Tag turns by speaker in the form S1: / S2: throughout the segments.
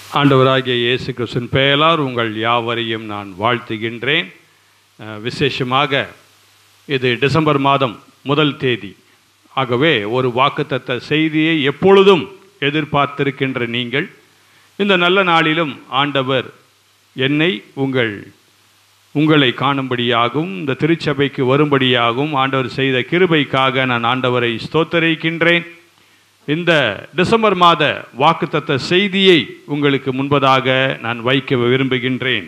S1: ஆண்டவராகிய இயேசு கிறிஸ்துவின் பெயரால் உங்கள் யாவரையும் நான் வாழ்த்துகின்றேன் அஹ், விசேஷமாக இது டிசம்பர் மாதம் முதல் தேதி ஆகவே ஒரு வாக்குத்தத்த செய்தியை எப்பொழுதும் எதிர்பார்த்திருக்கின்ற நீங்கள் இந்த நல்ல நாளிலும் ஆண்டவர் என்னை உங்கள் உங்களை காணும்படியாகவும் இந்த திருச்சபைக்கு வரும்படியாகவும் ஆண்டவர் செய்த கிருபைக்காக நான் ஆண்டவரை ஸ்தோத்தரிக்கின்றேன் இந்த டிசம்பர் மாத வாக்குத்தத்த செய்தியை உங்களுக்கு முன்பதாக நான் வைக்க விரும்புகின்றேன்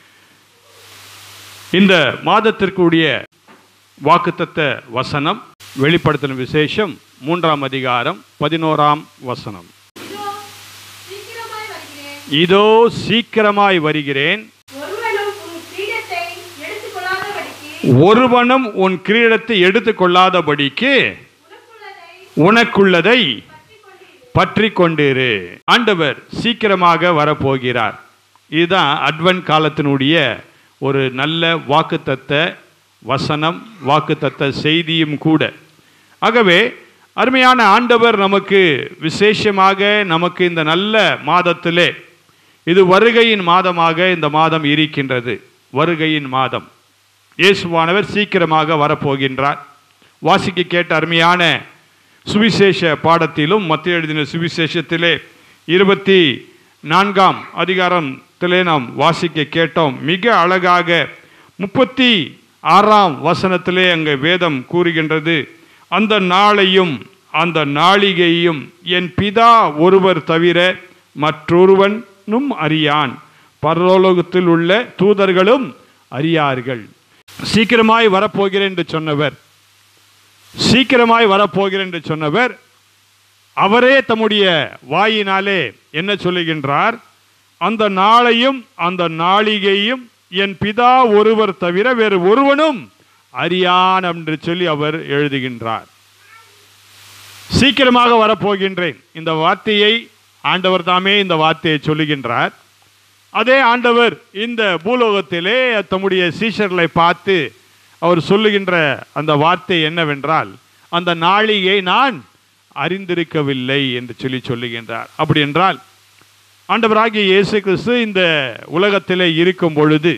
S1: இந்த மாதத்திற்குரிய வாக்குத்தத்த வசனம் வெளிப்படுத்தின விசேஷம் மூன்றாம் அதிகாரம் பதினோராம் வசனம்
S2: இதோ சீக்கிரமாய் வருகிறேன்
S1: இதோ சீக்கிரமாய் வருகிறேன்
S2: ஒருவனும் உன்
S1: ஒருவனும் உன்
S2: கிரீடத்தை எடுத்துக்கொள்ளாதபடிக்கு
S1: கிரீடத்தை எடுத்துக்கொள்ளாதபடிக்கு
S2: உனக்குள்ளதை
S1: உனக்குள்ளதை
S2: பற்றிக்கொண்டிரு.
S1: பற்றி கொண்டிரு ஆண்டவர் சீக்கிரமாக வரப்போகிறார் இதுதான் அட்வென்ட் காலத்தினுடைய ஒரு நல்ல வாக்குத்தத்த வசனம் வாக்குத்தத்த செய்தியும் கூட ஆகவே அருமையான ஆண்டவர் நமக்கு விசேஷமாக நமக்கு இந்த நல்ல மாதத்திலே இது வருகையின் மாதமாக இந்த மாதம் இருக்கின்றது வருகையின் மாதம் இயேசுவானவர் சீக்கிரமாக வரப்போகின்றார் வாசிக்க கேட்ட அருமையான சுவிசேஷ பாடத்திலும் மத்திய எழுதின சுவிசேஷத்திலே இருபத்தி நான்காம் அதிகாரத்திலே நாம் வாசிக்க கேட்டோம் மிக அழகாக முப்பத்தி ஆறாம் வசனத்திலே அங்கே வேதம் கூறுகின்றது அந்த நாளையும் அந்த நாளிகையும் என் பிதா ஒருவர் தவிர மற்றொருவனும் அறியான் பரலோகத்தில் உள்ள தூதர்களும் அறியார்கள் சீக்கிரமாய் வரப்போகிறேன் என்று சொன்னவர் சீக்கிரமாய் வரப்போகிறேன் என்று சொன்னவர் அவரே தம்முடைய வாயினாலே என்ன சொல்லுகின்றார் அந்த நாளையும் அந்த நாளிகையும் என் பிதா ஒருவர் தவிர வேறு ஒருவனும் அறியான் என்று சொல்லி அவர் எழுதுகின்றார் சீக்கிரமாக வரப்போகின்றேன் இந்த வார்த்தையை ஆண்டவர் தாமே இந்த வார்த்தையை சொல்லுகின்றார் அதே ஆண்டவர் இந்த பூலோகத்திலே தம்முடைய சீஷர்களை பார்த்து அவர் சொல்லுகின்ற அந்த வார்த்தை என்னவென்றால் அந்த நாளிகை நான் அறிந்திருக்கவில்லை என்று சொல்லி சொல்லுகின்றார் அப்படி என்றால் ஆண்டவராகிய இயேசு கிறிஸ்து இந்த உலகத்திலே இருக்கும் பொழுது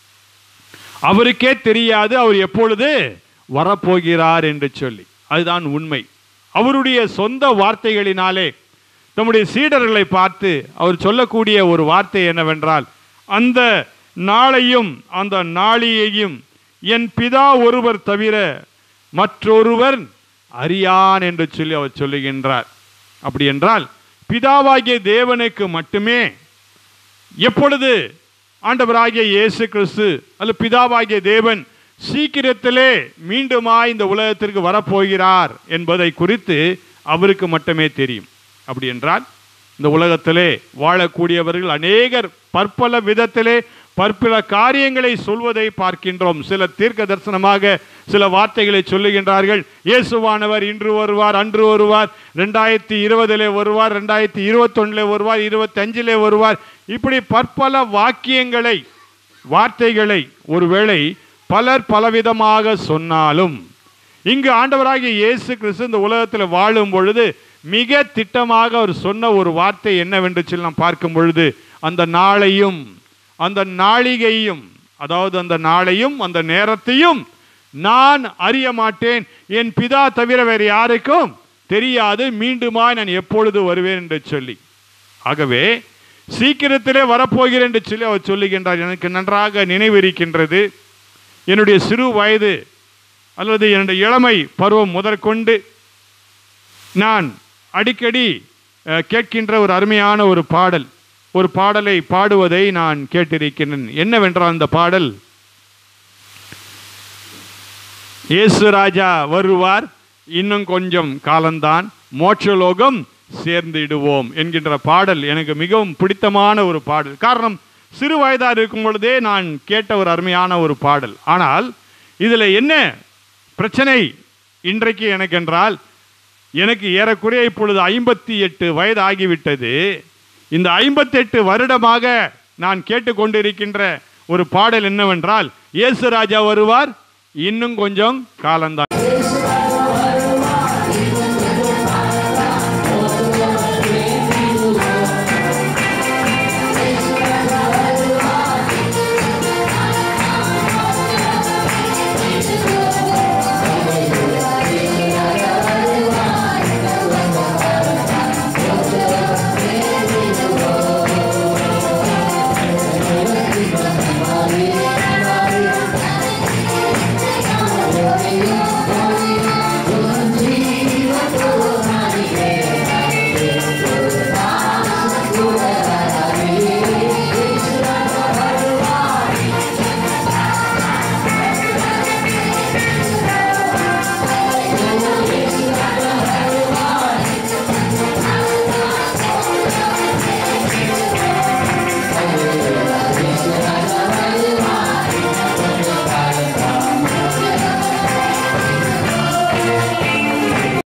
S1: அவருக்கே தெரியாது அவர் எப்பொழுது வரப்போகிறார் என்று சொல்லி அதுதான் உண்மை அவருடைய சொந்த வார்த்தைகளினாலே தம்முடைய சீடர்களை பார்த்து அவர் சொல்லக்கூடிய ஒரு வார்த்தை என்னவென்றால் அந்த நாளையும் அந்த நாளியையும் என் பிதா ஒருவர் தவிர மற்றொருவர் அறியான் என்று சொல்லி அவர் சொல்லுகின்றார் அப்படி என்றால் பிதாவாகிய தேவனுக்கு மட்டுமே எப்பொழுது ஆண்டவராகிய இயேசு கிறிஸ்து அல்ல பிதாவாகிய தேவன் சீக்கிரத்திலே மீண்டுமாய் இந்த உலகத்திற்கு வரப்போகிறார் என்பதை குறித்து அவருக்கு மட்டுமே தெரியும் அப்படி என்றால் இந்த உலகத்திலே வாழக்கூடியவர்கள் அநேகர் பற்பல விதத்திலே பற்பல காரியங்களை சொல்வதை பார்க்கின்றோம் சில தீர்க்க தரிசனமாக சில வார்த்தைகளை சொல்லுகின்றார்கள் இயேசுவானவர் இன்று வருவார் அன்று வருவார் ரெண்டாயிரத்தி இருபதிலே வருவார் ரெண்டாயிரத்தி இருபத்தொன்னில் வருவார் இருபத்தஞ்சிலே வருவார் இப்படி பற்பல வாக்கியங்களை வார்த்தைகளை ஒருவேளை பலர் பலவிதமாக சொன்னாலும் இங்கு ஆண்டவராகிய இயேசு கிறிஸ்து இந்த உலகத்தில் வாழும் பொழுது மிக திட்டமாக அவர் சொன்ன ஒரு வார்த்தை என்னவென்று சொல்லி நாம் பார்க்கும் பொழுது அந்த நாளையும் அந்த நாளிகையும் அதாவது அந்த நாளையும் அந்த நேரத்தையும் நான் அறிய மாட்டேன் என் பிதா தவிர வேறு யாருக்கும் தெரியாது மீண்டுமாய் நான் எப்பொழுது வருவேன் என்று சொல்லி ஆகவே சீக்கிரத்திலே வரப்போகிறேன் என்று சொல்லி அவர் சொல்லுகின்றார் எனக்கு நன்றாக நினைவிருக்கின்றது என்னுடைய சிறு வயது அல்லது என்னுடைய இளமை பருவம் முதற்கொண்டு நான் அடிக்கடி அஹ், கேட்கின்ற ஒரு அருமையான ஒரு பாடல் ஒரு பாடலை பாடுவதை நான் கேட்டிருக்கிறேன் என்னவென்றால் அந்த பாடல் இயேசு ராஜா வருவார் இன்னும் கொஞ்சம் காலம்தான் மோட்சலோகம் சேர்ந்திடுவோம் என்கின்ற பாடல் எனக்கு மிகவும் பிடித்தமான ஒரு பாடல் காரணம் சிறு வயதாக இருக்கும் பொழுதே நான் கேட்ட ஒரு அருமையான ஒரு பாடல் ஆனால் இதில் என்ன பிரச்சனை இன்றைக்கு எனக்கு என்றால் எனக்கு ஏறக்குறைய இப்பொழுது ஐம்பத்தி எட்டு வயது ஆகிவிட்டது இந்த ஐம்பத்தெட்டு வருடமாக நான் கேட்டுக்கொண்டிருக்கின்ற ஒரு பாடல் என்னவென்றால் இயேசு ராஜா வருவார் இன்னும் கொஞ்சம் காலம்தான்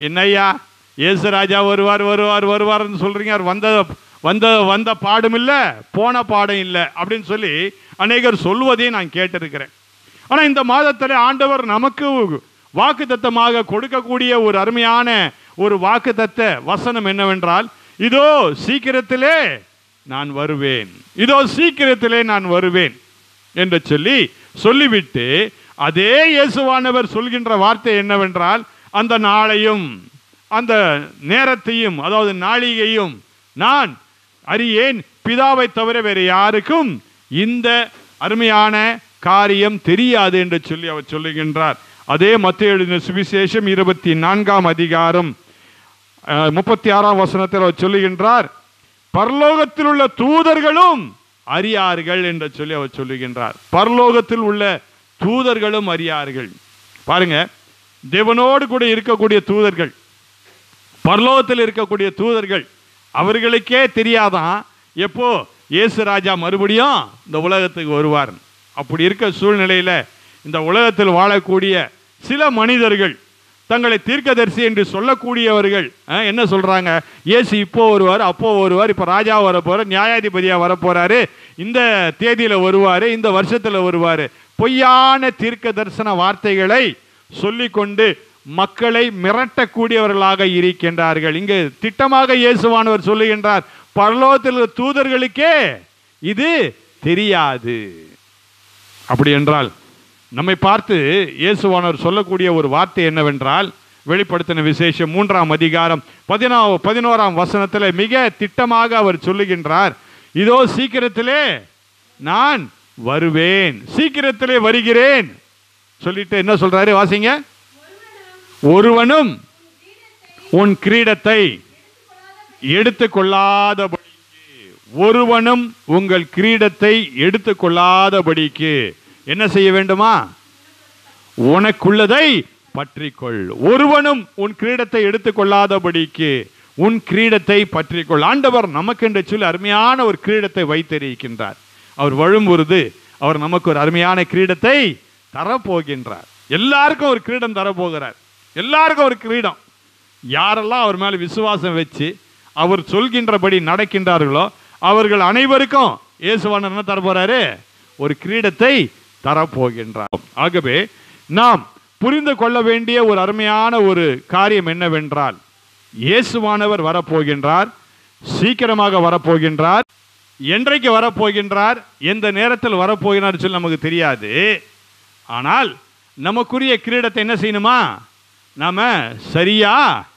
S1: என்னய்யா இயேசு ராஜா வருவார் வருவார் வருவார்னு சொல்றீங்க அவர் வந்த வந்த வந்த பாடும் இல்லை போன பாடம் இல்லை அப்படின்னு சொல்லி அநேகர் சொல்வதையும் நான் கேட்டிருக்கிறேன் ஆனால் இந்த மாதத்தில் ஆண்டவர் நமக்கு வாக்குத்தத்தமாக கொடுக்கக்கூடிய ஒரு அருமையான ஒரு வாக்குத்தத்த வசனம் என்னவென்றால் இதோ சீக்கிரத்திலே நான் வருவேன் இதோ சீக்கிரத்திலே நான் வருவேன் என்று சொல்லி சொல்லிவிட்டு அதே இயேசுவானவர் சொல்கின்ற வார்த்தை என்னவென்றால் அந்த நாளையும் அந்த நேரத்தையும் அதாவது நாளிகையும் நான் அறியேன் பிதாவை தவிர வேறு யாருக்கும் இந்த அருமையான காரியம் தெரியாது என்று சொல்லி அவர் சொல்லுகின்றார் அதே மத்திய எழுதின சுவிசேஷம் இருபத்தி நான்காம் அதிகாரம் அஹ், முப்பத்தி ஆறாம் வசனத்தில் அவர் சொல்லுகின்றார் பரலோகத்தில் உள்ள தூதர்களும் அறியார்கள் என்று சொல்லி அவர் சொல்லுகின்றார் பரலோகத்தில் உள்ள தூதர்களும் அறியார்கள் பாருங்க தேவனோடு கூட இருக்கக்கூடிய தூதர்கள் பரலோகத்தில் இருக்கக்கூடிய தூதர்கள் அவர்களுக்கே தெரியாதான் எப்போ இயேசு ராஜா மறுபடியும் இந்த உலகத்துக்கு வருவார் அப்படி இருக்க சூழ்நிலையில் இந்த உலகத்தில் வாழக்கூடிய சில மனிதர்கள் தங்களை தீர்க்கதரிசி என்று சொல்லக்கூடியவர்கள் அஹ், என்ன சொல்றாங்க இயேசு இப்போ வருவார் அப்போ வருவார் இப்போ ராஜா வர போறார் நியாயாதிபதியா வர போறாரு இந்த தேதியில வருவாரு இந்த வருஷத்துல வருவாரு பொய்யான தீர்க்க தரிசன வார்த்தைகளை சொல்லிக்கொண்டு மக்களை மிரட்டக்கூடியவர்களாக இருக்கின்றார்கள் இங்கு திட்டமாக இயேசுவானவர் சொல்லுகின்றார் பரலோகத்தில் உள்ள தூதர்களுக்கே இது தெரியாது அப்படி என்றால் நம்மை பார்த்து இயேசுவானவர் சொல்லக்கூடிய ஒரு வார்த்தை என்னவென்றால் வெளிப்படுத்தின விசேஷம் மூன்றாம் அதிகாரம் பதினா பதினோராம் வசனத்தில் மிக திட்டமாக அவர் சொல்லுகின்றார் இதோ சீக்கிரத்திலே நான் வருவேன் சீக்கிரத்திலே வருகிறேன் சொல்லிட்டு என்ன சொல்றாரு வாசிங்க ஒருவனும் உன் கிரீடத்தை எடுத்துக்கொள்ளாதபடிக்கு ஒருவனும் உங்கள் கிரீடத்தை எடுத்துக்கொள்ளாதபடிக்கு என்ன செய்ய வேண்டுமா உனக்குள்ளதை பற்றிக்கொள் ஒருவனும் உன் கிரீடத்தை எடுத்துக்கொள்ளாதபடிக்கு உன் கிரீடத்தை பற்றிக்கொள் ஆண்டவர் நமக்கென்று சொல்லி அருமையான ஒரு கிரீடத்தை வைத்திருக்கின்றார் அவர் வழும்பொழுது அவர் நமக்கு ஒரு அருமையான கிரீடத்தை தரப்போகின்றார் எல்லாருக்கும் ஒரு கிரீடம் தரப்போகிறார் எல்லாருக்கும் ஒரு கிரீடம் யாரெல்லாம் அவர் மேலே விசுவாசம் வச்சு அவர் சொல்கின்றபடி நடக்கின்றார்களோ அவர்கள் அனைவருக்கும் இயேசுவான என்ன தரப்போறாரு ஒரு கிரீடத்தை தரப்போகின்றார் ஆகவே நாம் புரிந்து கொள்ள வேண்டிய ஒரு அருமையான ஒரு காரியம் என்னவென்றால் இயேசுவானவர் வரப்போகின்றார் சீக்கிரமாக வரப்போகின்றார் என்றைக்கு வரப்போகின்றார் எந்த நேரத்தில் வரப்போகிறார் சொல்லி நமக்கு தெரியாது ஆனால் நமக்குரிய கிரீடத்தை என்ன செய்யணுமா நாம சரியா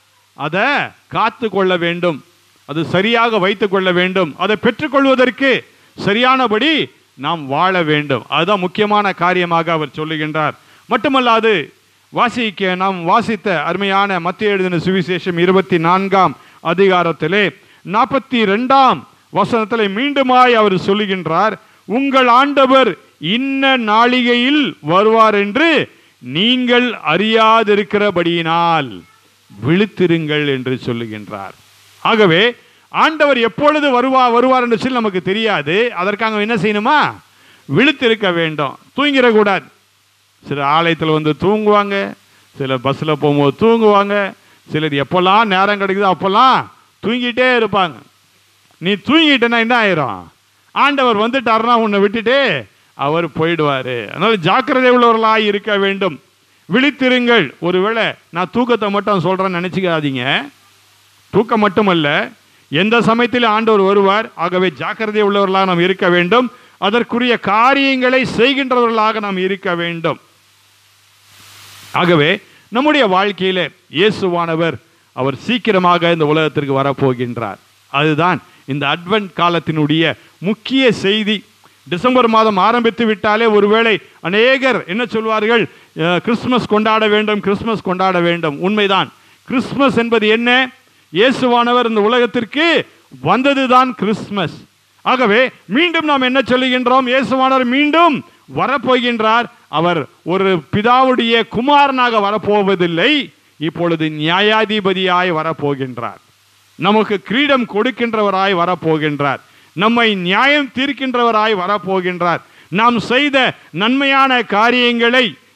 S1: அதை காத்து கொள்ள வேண்டும் அது சரியாக வைத்துக் கொள்ள வேண்டும் அதை பெற்றுக்கொள்வதற்கு சரியானபடி நாம் வாழ வேண்டும் அதுதான் முக்கியமான காரியமாக அவர் சொல்லுகின்றார் மட்டுமல்லாது வாசிக்க நாம் வாசித்த அருமையான மத்திய எழுதின சுவிசேஷம் இருபத்தி நான்காம் அதிகாரத்திலே நாற்பத்தி ரெண்டாம் வசனத்திலே மீண்டுமாய் அவர் சொல்லுகின்றார் உங்கள் ஆண்டவர் இன்ன நாளிகையில் வருவார் என்று நீங்கள் அறியாதிருக்கிறபடியினால் விழித்திருங்கள் என்று சொல்லுகின்றார் ஆகவே ஆண்டவர் எப்பொழுது வருவா வருவார் என்று சொல்லி நமக்கு தெரியாது அதற்காக என்ன செய்யணுமா விழித்திருக்க வேண்டும் தூங்கிடக்கூடாது சில ஆலயத்தில் வந்து தூங்குவாங்க சில பஸ்ஸில் போகும்போது தூங்குவாங்க சிலர் எப்போல்லாம் நேரம் கிடைக்குதோ அப்போல்லாம் தூங்கிட்டே இருப்பாங்க நீ தூங்கிட்டேன்னா என்ன ஆயிரும் ஆண்டவர் வந்துட்டாருன்னா உன்னை விட்டுட்டு அவர் போயிடுவார் அதனால ஜாக்கிரதை உள்ளவர்களாக இருக்க வேண்டும் விழித்திருங்கள் ஒருவேளை நான் தூக்கத்தை மட்டும் சொல்கிறேன்னு நினச்சிக்காதீங்க தூக்கம் மட்டுமல்ல எந்த சமயத்தில் ஆண்டவர் வருவார் ஆகவே ஜாக்கிரதை உள்ளவர்களாக நாம் இருக்க வேண்டும் அதற்குரிய காரியங்களை செய்கின்றவர்களாக நாம் இருக்க வேண்டும் ஆகவே நம்முடைய வாழ்க்கையில இயேசுவானவர் அவர் சீக்கிரமாக இந்த உலகத்திற்கு வரப்போகின்றார் அதுதான் இந்த அட்வென்ட் காலத்தினுடைய முக்கிய செய்தி டிசம்பர் மாதம் ஆரம்பித்து விட்டாலே ஒருவேளை அநேகர் என்ன சொல்வார்கள் அஹ், கிறிஸ்மஸ் கொண்டாட வேண்டும் கிறிஸ்மஸ் கொண்டாட வேண்டும் உண்மைதான் கிறிஸ்மஸ் என்பது என்ன இயேசுவானவர் இந்த உலகத்திற்கு வந்ததுதான் கிறிஸ்மஸ் ஆகவே மீண்டும் நாம் என்ன சொல்லுகின்றோம் இயேசுவானவர் மீண்டும் வரப்போகின்றார் அவர் ஒரு பிதாவுடைய குமாரனாக வரப்போவதில்லை இப்பொழுது நியாயாதிபதியாய் வரப்போகின்றார் நமக்கு கிரீடம் கொடுக்கின்றவராய் வரப்போகின்றார் நம்மை நியாயம் தீர்க்கின்றவராய் வரப்போகின்றார் நாம் செய்த நன்மையான காரியங்களை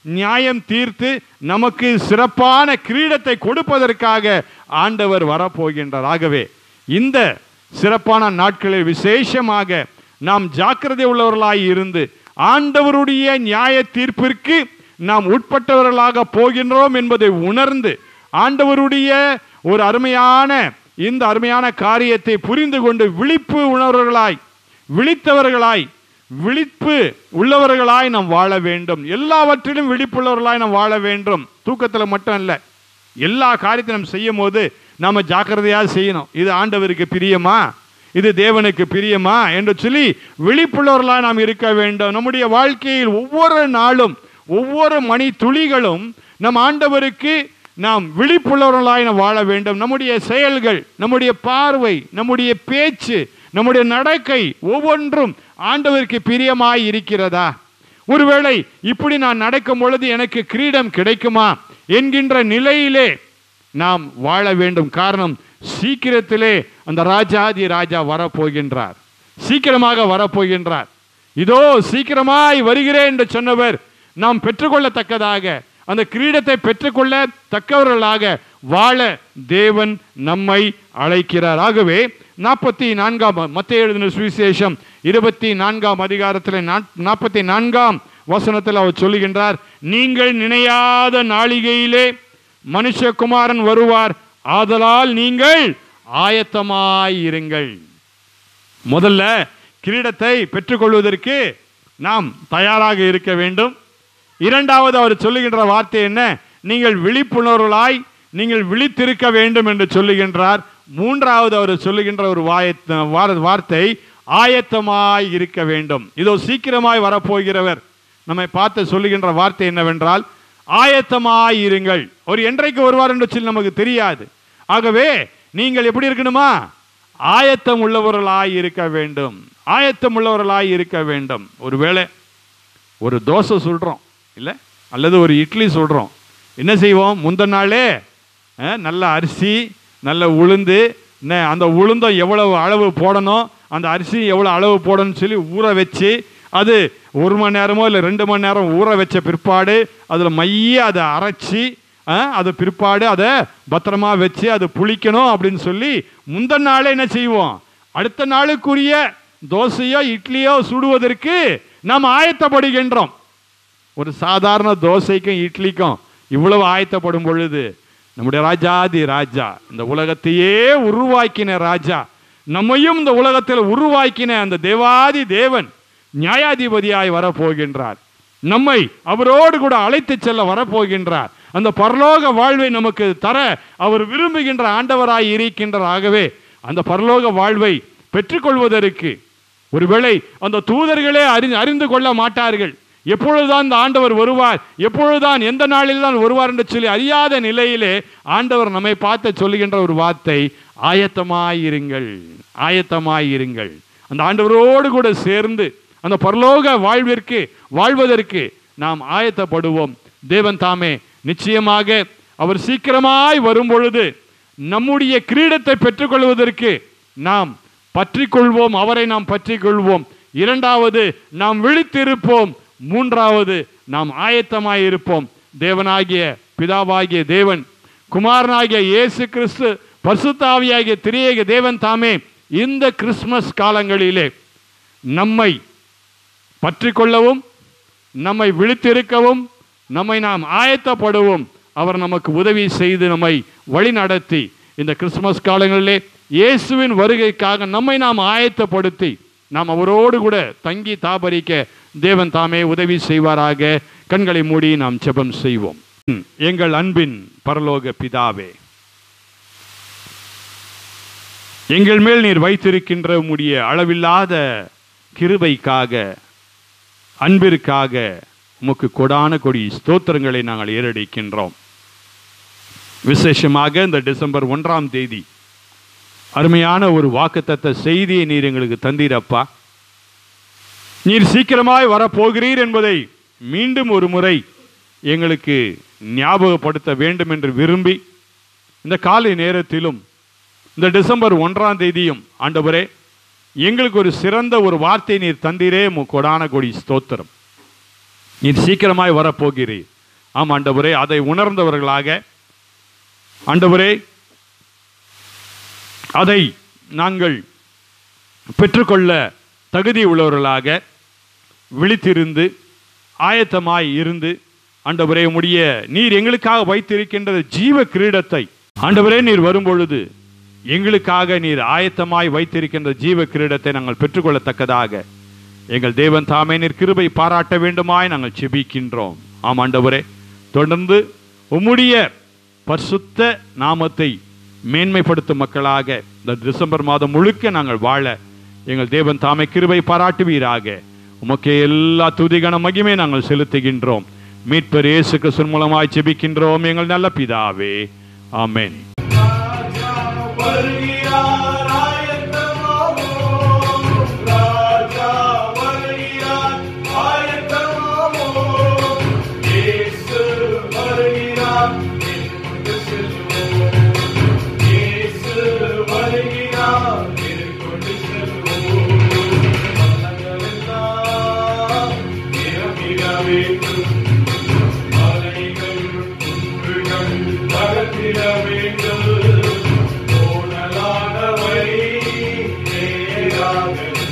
S1: நியாயம் தீர்த்து நமக்கு சிறப்பான கிரீடத்தை கொடுப்பதற்காக ஆண்டவர் வரப்போகின்றார் ஆகவே இந்த சிறப்பான நாட்களில் விசேஷமாக நாம் ஜாக்கிரதை உள்ளவர்களாய் இருந்து ஆண்டவருடைய நியாய தீர்ப்பிற்கு நாம் உட்பட்டவர்களாக போகின்றோம் என்பதை உணர்ந்து ஆண்டவருடைய ஒரு அருமையான இந்த அருமையான காரியத்தை புரிந்து கொண்டு விழிப்பு உணர்வர்களாய் விழித்தவர்களாய் விழிப்பு உள்ளவர்களாய் நாம் வாழ வேண்டும் எல்லாவற்றிலும் விழிப்புள்ளவர்களாய் நாம் வாழ வேண்டும் தூக்கத்தில் மட்டும் இல்லை எல்லா காரியத்தையும் நம்ம செய்யும் போது நாம ஜாக்கிரதையாக செய்யணும் இது ஆண்டவருக்கு பிரியமா இது தேவனுக்கு பிரியமா என்று சொல்லி விழிப்புள்ளவர்களாக நாம் இருக்க வேண்டும் நம்முடைய வாழ்க்கையில் ஒவ்வொரு நாளும் ஒவ்வொரு மணி துளிகளும் நம் ஆண்டவருக்கு நாம் விழிப்புள்ளவர்களாய் நாம் வாழ வேண்டும் நம்முடைய செயல்கள் நம்முடைய பார்வை நம்முடைய பேச்சு நம்முடைய நடக்கை ஒவ்வொன்றும் ஆண்டவருக்கு பிரியமாய் இருக்கிறதா ஒருவேளை இப்படி நான் நடக்கும் பொழுது எனக்கு கிரீடம் கிடைக்குமா என்கின்ற நிலையிலே நாம் வாழ வேண்டும் காரணம் சீக்கிரத்திலே அந்த ராஜாதி ராஜா வரப்போகின்றார் சீக்கிரமாக வரப்போகின்றார் இதோ சீக்கிரமாய் வருகிறேன் என்று சொன்னவர் நாம் பெற்றுக்கொள்ளத்தக்கதாக அந்த கிரீடத்தை பெற்றுக்கொள்ள தக்கவர்களாக வாழ தேவன் நம்மை அழைக்கிறார் ஆகவே நாற்பத்தி நான்காம் மத்திய எழுதின சுவிசேஷம் இருபத்தி நான்காம் அதிகாரத்தில் நாற்பத்தி நான்காம் வசனத்தில் அவர் சொல்லுகின்றார் நீங்கள் நினையாத நாளிகையிலே மனுஷகுமாரன் வருவார் ஆதலால் நீங்கள் ஆயத்தமாயிருங்கள் முதல்ல கிரீடத்தை பெற்றுக்கொள்வதற்கு நாம் தயாராக இருக்க வேண்டும் இரண்டாவது அவர் சொல்லுகின்ற வார்த்தை என்ன நீங்கள் விழிப்புணர்வுகளாய் நீங்கள் விழித்திருக்க வேண்டும் என்று சொல்லுகின்றார் மூன்றாவது அவர் சொல்லுகின்ற ஒரு வாய வார- வார்த்தை ஆயத்தமாய் இருக்க வேண்டும் இதோ சீக்கிரமாய் வரப்போகிறவர் நம்மை பார்த்து சொல்லுகின்ற வார்த்தை என்னவென்றால் ஆயத்தமாய் இருங்கள் ஒரு என்றைக்கு வருவார் என்று சொல்லி நமக்கு தெரியாது ஆகவே நீங்கள் எப்படி இருக்கணுமா ஆயத்தம் உள்ளவர்களாய் இருக்க வேண்டும் ஆயத்தம் உள்ளவர்களாய் இருக்க வேண்டும் ஒருவேளை ஒரு தோசை சுடுறோம் இல்லை அல்லது ஒரு இட்லி சுடுறோம் என்ன செய்வோம் முந்தின நாளே அஹ், நல்ல அரிசி நல்ல உளுந்து என்ன அந்த உளுந்தம் எவ்வளவு அளவு போடணும் அந்த அரிசி எவ்வளோ அளவு போடணும்னு சொல்லி ஊற வச்சு அது ஒரு மணி நேரமோ இல்லை ரெண்டு மணி நேரம் ஊற வச்ச பிற்பாடு அதில் மைய அதை அரைச்சி அஹ், அது பிற்பாடு அதை பத்திரமா வச்சு அது புளிக்கணும் அப்படின்னு சொல்லி முந்தின நாளே என்ன செய்வோம் அடுத்த நாளுக்குரிய தோசையோ இட்லியோ சுடுவதற்கு நாம் ஆயத்தப்படுகின்றோம் ஒரு சாதாரண தோசைக்கும் இட்லிக்கும் இவ்வளவு ஆயத்தப்படும் பொழுது நம்முடைய ராஜாதி ராஜா இந்த உலகத்தையே உருவாக்கின ராஜா நம்மையும் இந்த உலகத்தில் உருவாக்கின அந்த தேவாதி தேவன் நியாயாதிபதியாய் வரப்போகின்றார் நம்மை அவரோடு கூட அழைத்து செல்ல வரப்போகின்றார் அந்த பரலோக வாழ்வை நமக்கு தர அவர் விரும்புகின்ற ஆண்டவராய் இருக்கின்றார் ஆகவே அந்த பரலோக வாழ்வை பெற்றுக்கொள்வதற்கு ஒருவேளை அந்த தூதர்களே அறி அறிந்து கொள்ள மாட்டார்கள் எப்பொழுதுதான் இந்த ஆண்டவர் வருவார் எப்பொழுதுதான் எந்த நாளில் தான் வருவார் என்று சொல்லி அறியாத நிலையிலே ஆண்டவர் நம்மை பார்த்து சொல்லுகின்ற ஒரு வார்த்தை ஆயத்தமாயிருங்கள் ஆயத்தமாயிருங்கள் அந்த ஆண்டவரோடு கூட சேர்ந்து அந்த பரலோக வாழ்விற்கு வாழ்வதற்கு நாம் ஆயத்தப்படுவோம் தேவன் தாமே நிச்சயமாக அவர் சீக்கிரமாய் வரும் பொழுது நம்முடைய கிரீடத்தை பெற்றுக்கொள்வதற்கு நாம் பற்றிக்கொள்வோம் அவரை நாம் பற்றிக்கொள்வோம் இரண்டாவது நாம் விழித்திருப்போம் மூன்றாவது நாம் ஆயத்தமாய் இருப்போம் தேவனாகிய பிதாவாகிய தேவன் குமாரனாகிய இயேசு கிறிஸ்து பரிசுத்தாவியாகிய திரியேக தேவன் தாமே இந்த கிறிஸ்மஸ் காலங்களிலே நம்மை பற்றிக்கொள்ளவும் நம்மை விழித்திருக்கவும் நம்மை நாம் ஆயத்தப்படுவோம் அவர் நமக்கு உதவி செய்து நம்மை வழி நடத்தி இந்த கிறிஸ்மஸ் காலங்களிலே இயேசுவின் வருகைக்காக நம்மை நாம் ஆயத்தப்படுத்தி நாம் அவரோடு கூட தங்கி தாபரிக்க தேவன் தாமே உதவி செய்வாராக கண்களை மூடி நாம் ஜெபம் செய்வோம் ம், எங்கள் அன்பின் பரலோக பிதாவே எங்கள் மேல் நீர் வைத்திருக்கின்ற உம்முடைய அளவில்லாத கிருபைக்காக அன்பிற்காக உமக்கு கொடான கொடி ஸ்தோத்திரங்களை நாங்கள் ஏறடிக்கின்றோம் விசேஷமாக இந்த டிசம்பர் ஒன்றாம் தேதி அருமையான ஒரு வாக்குத்தத்த செய்தியை நீர் எங்களுக்கு தந்தீரப்பா நீர் சீக்கிரமாய் வரப்போகிறீர் என்பதை மீண்டும் ஒரு முறை எங்களுக்கு ஞாபகப்படுத்த வேண்டும் என்று விரும்பி இந்த காலை நேரத்திலும் இந்த டிசம்பர் ஒன்றாம் தேதியும் ஆண்டவரே எங்களுக்கு ஒரு சிறந்த ஒரு வார்த்தை நீர் தந்தீரே உமக்கு கொடான கொடி ஸ்தோத்திரம் நீர் சீக்கிரமாய் வரப்போகிறீர் ஆம் ஆண்டவரே அதை உணர்ந்தவர்களாக ஆண்டவரே அதை நாங்கள் பெற்றுக்கொள்ள தகுதி உள்ளவர்களாக விழித்திருந்து ஆயத்தமாய் இருந்து ஆண்டவரே உம்முடைய நீர் எங்களுக்காக வைத்திருக்கின்ற ஜீவ கிரீடத்தை ஆண்டவரே நீர் வரும்பொழுது எங்களுக்காக நீர் ஆயத்தமாய் வைத்திருக்கின்ற ஜீவ கிரீடத்தை நாங்கள் பெற்றுக்கொள்ளத்தக்கதாக எங்கள் தேவன் தாமே நீர் கிருபை பாராட்ட வேண்டுமாய் நாங்கள் செபிக்கின்றோம் ஆம் ஆண்டவரே தொடர்ந்து உம்முடைய பரிசுத்த நாமத்தை மேன்மைப்படுத்தும் மக்களாக இந்த டிசம்பர் மாதம் முழுக்க நாங்கள் வாழ எங்கள் தேவன் தாமே கிருபை பாராட்டுவீராக உமக்கே எல்லா துதிகன மகிமை நாங்கள் செலுத்துகின்றோம் மீட்பர் இயேசு கிறிஸ்துவின் மூலமாய் ஜெபிக்கின்றோம் எங்கள் நல்ல பிதாவே ஆமென்
S3: ராஜா வருகிறார் ஆயத்தமாவோம் ராஜா வருகிறார் ஆயத்தமாவோம் இயேசு வருகிறார் என்று செல்வோம் இயேசு வருகிறார் என்று செல்வோம் மன்னங்கள் எல்லாம் நிரம்பிட வேண்டும் மலைகள் குன்றுகள் தகர்த்திட வேண்டும் கோணலான வழி நேராக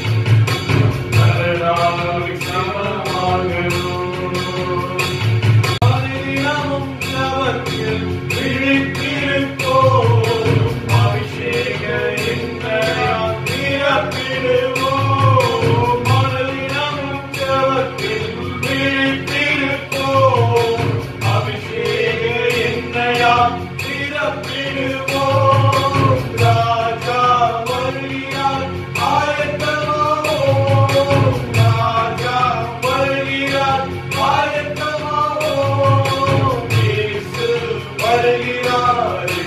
S3: கரடாக சமமாகணும் ஆதினமும் ஜபத்தில் விழித்திருப்போம். அபிஷேக எண்ணெயால் நிரப்பிடுவோம். ஆதினமும் ஜபத்தில் விழித்திருப்போம். அபிஷேக எண்ணெயால் நிரப்பிடுவோம். ராஜா வருகிறார் ஆயத்தமாவோம். ராஜா வருகிறார் ஆயத்தமாவோம். இயேசு வருகிறார்